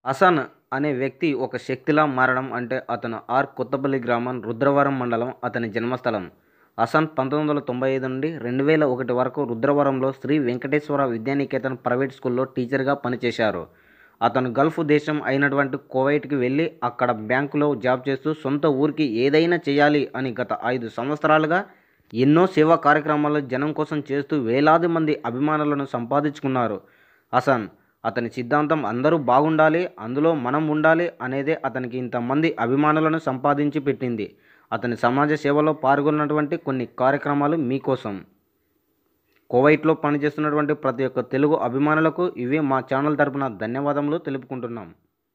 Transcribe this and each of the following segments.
హసన్ అనే వ్యక్తి ఒక శక్తిలా మారడం అంటే అతను ఆర్ కొత్తపల్లి గ్రామం రుద్రవరం మండలం అతని జన్మస్థలం హసన్ పంతొమ్మిది వందల తొంభై ఐదు నుండి రెండు వేల ఒకటి వరకు రుద్రవరంలో శ్రీ వెంకటేశ్వర విద్యానికేతన్ ప్రైవేట్ స్కూల్లో టీచర్గా పనిచేశారు అతను గల్ఫ్ దేశం అయినటువంటి కువైట్కి వెళ్ళి అక్కడ బ్యాంకులో జాబ్ చేస్తూ సొంత ఊరికి ఏదైనా చేయాలి అని గత ఐదు సంవత్సరాలుగా ఎన్నో సేవా కార్యక్రమాలు జనం కోసం చేస్తూ వేలాది మంది అభిమానులను సంపాదించుకున్నారు హసన్ అతని సిద్ధాంతం అందరూ బాగుండాలి అందులో మనం ఉండాలి అనేదే అతనికి ఇంతమంది అభిమానులను సంపాదించి పెట్టింది అతని సమాజ సేవలో పాల్గొన్నటువంటి కొన్ని కార్యక్రమాలు మీకోసం కువైట్లో పనిచేస్తున్నటువంటి ప్రతి ఒక్క తెలుగు అభిమానులకు ఇవి మా ఛానల్ తరపున ధన్యవాదములు తెలుపుకుంటున్నాం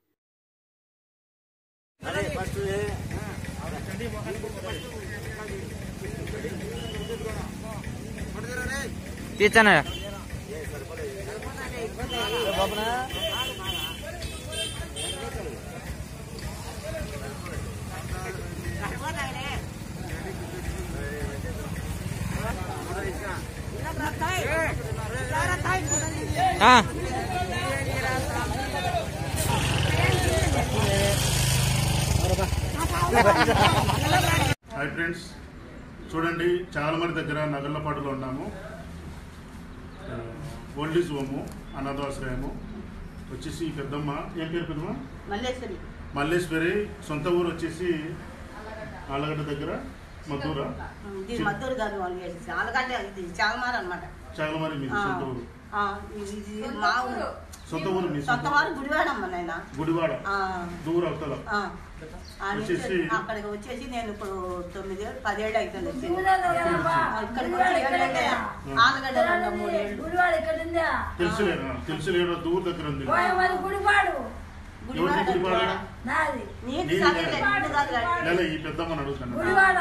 తీర్చాను ఆ. హాయ్ ఫ్రెండ్స్ చూడండి చాలామంది దగ్గర నగర్లపాటులో ఉన్నాము ఓల్డీస్ హోము అనాథాశ్రయము వచ్చేసి ఈ పెద్దమ్మ ఏం పేరు పెద్దమ్మ మల్లేశ్వరి మల్లేశ్వరి సొంత ఊరు వచ్చేసి ఆలగడ్డ దగ్గర మద్దూర ఇది మద్దూరు కాదు వాళ్ళు చాలగడ్డ ఇది చాలమార అనమాట చాగలమారి మీది సొంత ఊరు ఇది మా ఊరు సొంత ఊరు మీ సొంత వారు గుడివాడమ్మ నాయన గుడివాడ ఆ, దూర అవతల ఆ. ఆ నుంచి వచ్చేసి- అక్కడికి వచ్చేసి నేను ఇప్పుడు తొమ్మిది ఏళ్ళు పదేళ్ళు అవుతుంది వచ్చి ఇక్కడికి వచ్చి ఏళ్ళైతే ఆలగడ్డ ఉన్న మూడేళ్ళు గుడివాడు ఇక్కడ ఉందా తెలుసులేరా తెలుసులేరా దూర దగ్గర ఉంది పోయేవాడు గుడివాడు గుడివాడ ఎవరిది గుడివాడ? నాది నీకు నీది చదివే కాదు. నీకు కాదు కాదు. లేదా ఈ పెద్దమ్మని అడుగుతాను గుడివాడ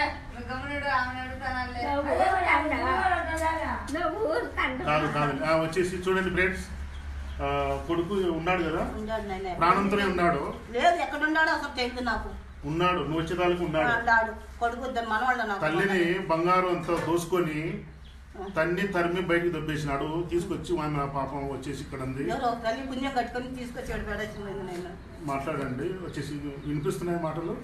కాదు కాదు ఆ, వచ్చేసి చూడండి ఫ్రెండ్స్ ఆ, కొడుకు ఉన్నాడు కదా ఉన్నాడు నాయన. ప్రాణంతోనే ఉన్నాడు లేదు ఎక్కడ ఉన్నాడో అసలు తెలియదు నాకు ఉన్నాడు నువ్వు వచ్చేదానికి ఉన్నాడు ఉన్నాడు కొడుకు ఇద్దరు మనవాళ్ళు నాకు తల్లిని బంగారం అంతా దోసుకొని తన్ని తరిమి బయటికి దొబ్బేసినాడు తీసుకొచ్చి ఆమె పాపం వచ్చేసి ఇక్కడ ఉంది ఎవరో ఒక తల్లి పుణ్యం కట్టుకొని తీసుకొచ్చాడు పడేసింది నేను మాట్లాడండి వచ్చేసి వినిపిస్తున్నాయి మాటలు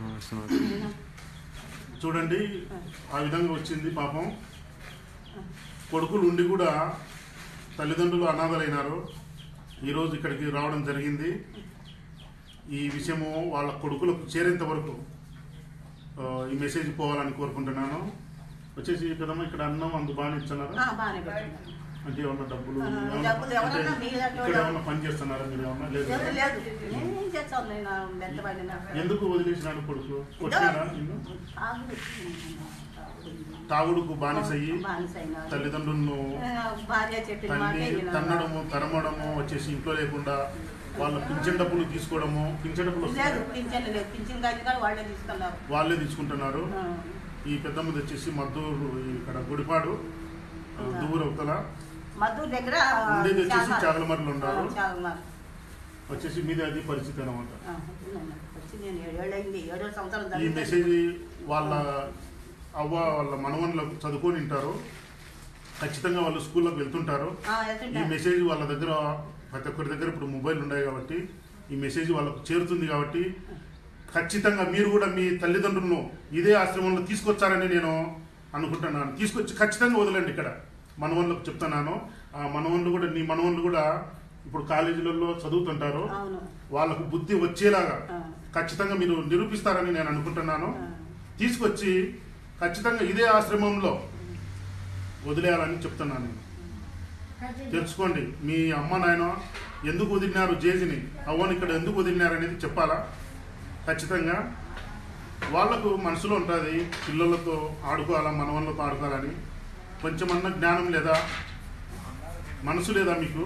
చూడండి ఆ విధంగా వచ్చింది పాపం కొడుకులు ఉండి కూడా తల్లిదండ్రులు అనాథలైనారు ఈరోజు ఇక్కడికి రావడం జరిగింది ఈ విషయము వాళ్ళ కొడుకులకు చేరేంత వరకు ఆ, ఈ మెసేజ్ పోవాలని కోరుకుంటున్నాను వచ్చేసి కదమ్మా ఇక్కడ అన్నం అందు బాగా ఇస్తున్నారు ఆ, బాగానే పెట్టినాడు. అంటే ఏమన్నా డబ్బులు ఆ, ఏమన్నా- డబ్బులు అంటే ఎవరన్నా మీలాంటి ఇక్కడ వాళ్ళు- ఏమన్నా పని చేస్తున్నారా మీరు ఏమన్నా లేదు లేదు లేదు నేనేం చేస్తాను నేను మెత్తబడిన ఎందుకు వదిలేసినాడు కొడుకు కొట్టినారా నిన్ను ఆగు. తాగుడుకు బానిసయ్యి బానిసైనాడు. తల్లిదండ్రులను ఆ, భార్య చెప్పిన మాట తల్లి వినాలి. తన్నడము తరమడము వచ్చేసి ఇంట్లో లేకుండా వాళ్ళ పింఛన్ డబ్బులు తీసుకోవడము పింఛన్ డబ్బులు లేదు వస్తాయి పింఛన్ లేదు పింఛన్ కాదు కూడా వాళ్ళే తీసుకున్నారు వాళ్ళే తీసుకుంటున్నారు ఆ, ఈ పెద్దమ్మది వచ్చేసి మద్దూరు ఇక్కడ గుడిపాడు ఆ, దూర అవతల మద్దూరు దగ్గర ఉండేది వచ్చేసి చాగమారు. చాగలమర్రులు ఉన్నారు. ఆ, చాగమారు. వచ్చేసి మీది అది పరిస్థితి అనమాట ఆ, ఉందన్న. వచ్చి నేను ఏడేళ్ళు అయింది ఏడో సంవత్సరం ఈ జరిగింది. మెసేజ్ వాళ్ళ అవ్వ వాళ్ళ మనవన్లకు చదువుకొని ఉంటారు ఖచ్చితంగా వాళ్ళు స్కూల్లోకి వెళ్తుంటారు ఆ, ఈ వెళ్తుంటారు. మెసేజ్ వాళ్ళ దగ్గర ప్రతి ఒక్కరి దగ్గర ఇప్పుడు మొబైల్ ఉన్నాయి కాబట్టి ఈ మెసేజ్ వాళ్ళకు చేరుతుంది కాబట్టి ఖచ్చితంగా మీరు కూడా మీ తల్లిదండ్రులను ఇదే ఆశ్రమంలో తీసుకొచ్చారని నేను అనుకుంటున్నాను తీసుకొచ్చి ఖచ్చితంగా వదలండి ఇక్కడ మనవన్లకు చెప్తున్నాను ఆ మనవన్లు కూడా నీ మనవన్లు కూడా ఇప్పుడు కాలేజీలలో చదువుతుంటారు అవును వాళ్ళకు బుద్ధి వచ్చేలాగా ఆ. ఖచ్చితంగా మీరు నిరూపిస్తారని నేను అనుకుంటున్నాను ఆ. తీసుకొచ్చి ఖచ్చితంగా ఇదే ఆశ్రమంలో వదిలేయాలని చెప్తున్నాను నేను తెలుసుకోండి మీ అమ్మ నాయన ఎందుకు వదిలినారు జేజిని అవ్వని ఇక్కడ ఎందుకు వదిలినారు అనేది చెప్పాలా ఖచ్చితంగా వాళ్ళకు మనసులో ఉంటుంది పిల్లలతో ఆడుకోవాలా మనవళ్ళతో ఆడుకోవాలని కొంచెమన్నా జ్ఞానం లేదా మనసు లేదా మీకు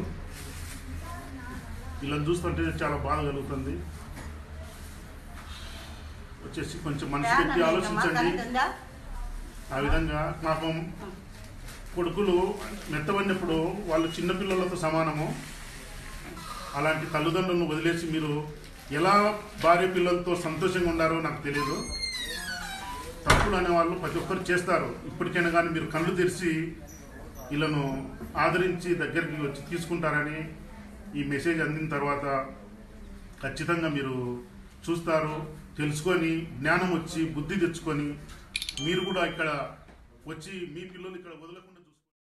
ఇలా చూస్తుంటే చాలా బాధ కలుగుతుంది వచ్చేసి కొంచెం మనసు పెట్టి ఏమన్నా ఆలోచించండి మాట్లాడుతుందా? ఆ విధంగా పాపం కొడుకులు మెత్తబడినప్పుడు వాళ్ళు చిన్నపిల్లలతో సమానము అలాంటి తల్లిదండ్రులను వదిలేసి మీరు ఎలా భార్య పిల్లలతో సంతోషంగా ఉండారో నాకు తెలియదు తప్పులు అనే వాళ్ళు ప్రతి ఒక్కరు చేస్తారు ఇప్పటికైనా కానీ మీరు కళ్ళు తెరిచి వీళ్ళను ఆదరించి దగ్గరికి వచ్చి తీసుకుంటారని ఈ మెసేజ్ అందిన తర్వాత ఖచ్చితంగా మీరు చూస్తారు తెలుసుకొని జ్ఞానం వచ్చి బుద్ధి తెచ్చుకొని మీరు కూడా ఇక్కడ వచ్చి మీ పిల్లలు ఇక్కడ వదలకుండా